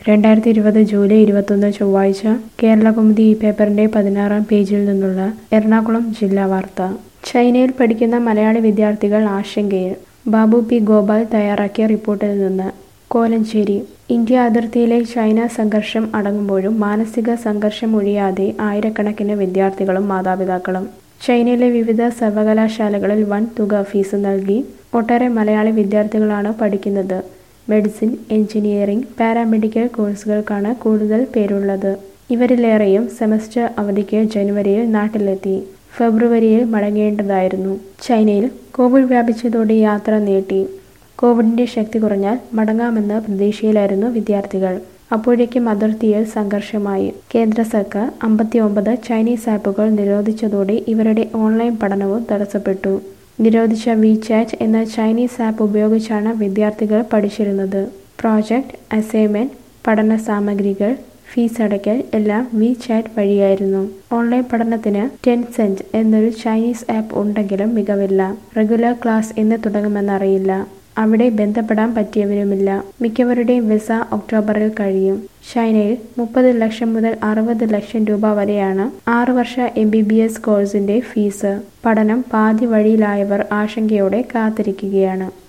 രണ്ടായിരത്തി ഇരുപത് ജൂലൈ ഇരുപത്തൊന്ന് ചൊവ്വാഴ്ച കേരളകൗമുദി ഈ പേപ്പറിന്റെ പതിനാറാം പേജിൽ നിന്നുള്ള എറണാകുളം ജില്ലാ വാർത്ത ചൈനയിൽ പഠിക്കുന്ന മലയാളി വിദ്യാർത്ഥികൾ ആശങ്കയിൽ ബാബു പി ഗോപാൽ തയ്യാറാക്കിയ റിപ്പോർട്ടിൽ നിന്ന് കോലഞ്ചേരി ഇന്ത്യ അതിർത്തിയിലെ ചൈന സംഘർഷം അടങ്ങുമ്പോഴും മാനസിക സംഘർഷം ഒഴിയാതെ ആയിരക്കണക്കിന് വിദ്യാർത്ഥികളും മാതാപിതാക്കളും ചൈനയിലെ വിവിധ സർവകലാശാലകളിൽ വൻ തുക ഫീസ് നൽകി ഒട്ടേറെ മലയാളി വിദ്യാർത്ഥികളാണ് പഠിക്കുന്നത് മെഡിസിൻ എഞ്ചിനീയറിംഗ് പാരാമെഡിക്കൽ കോഴ്സുകൾക്കാണ് കൂടുതൽ പേരുള്ളത് ഇവരിലേറെയും സെമസ്റ്റർ അവധിക്ക് ജനുവരിയിൽ നാട്ടിലെത്തി ഫെബ്രുവരിയിൽ മടങ്ങേണ്ടതായിരുന്നു ചൈനയിൽ കോവിഡ് വ്യാപിച്ചതോടെ യാത്ര നീട്ടി കോവിഡിന്റെ ശക്തി കുറഞ്ഞാൽ മടങ്ങാമെന്ന പ്രതീക്ഷയിലായിരുന്നു വിദ്യാർത്ഥികൾ അപ്പോഴേക്കും അതിർത്തിയിൽ സംഘർഷമായി കേന്ദ്ര സർക്കാർ അമ്പത്തിയൊമ്പത് ചൈനീസ് ആപ്പുകൾ നിരോധിച്ചതോടെ ഇവരുടെ ഓൺലൈൻ പഠനവും തടസ്സപ്പെട്ടു നിരോധിച്ച വിചാറ്റ് എന്ന ചൈനീസ് ആപ്പ് ഉപയോഗിച്ചാണ് വിദ്യാർത്ഥികൾ പഠിച്ചിരുന്നത് പ്രോജക്റ്റ് അസൈൻമെന്റ് പഠന സാമഗ്രികൾ ഫീസ് അടയ്ക്കൽ എല്ലാം വി ചാറ്റ് വഴിയായിരുന്നു ഓൺലൈൻ പഠനത്തിന് ടെൻ സെന്റ് എന്നൊരു ചൈനീസ് ആപ്പ് ഉണ്ടെങ്കിലും മികവില്ല റെഗുലർ ക്ലാസ് എന്ന് തുടങ്ങുമെന്നറിയില്ല അവിടെ ബന്ധപ്പെടാൻ പറ്റിയവരുമില്ല മിക്കവരുടെയും വിസ ഒക്ടോബറിൽ കഴിയും ചൈനയിൽ മുപ്പത് ലക്ഷം മുതൽ അറുപത് ലക്ഷം രൂപ വരെയാണ് ആറ് വർഷ എം ബി ബി എസ് കോഴ്സിന്റെ ഫീസ് പഠനം പാതി വഴിയിലായവർ ആശങ്കയോടെ കാത്തിരിക്കുകയാണ്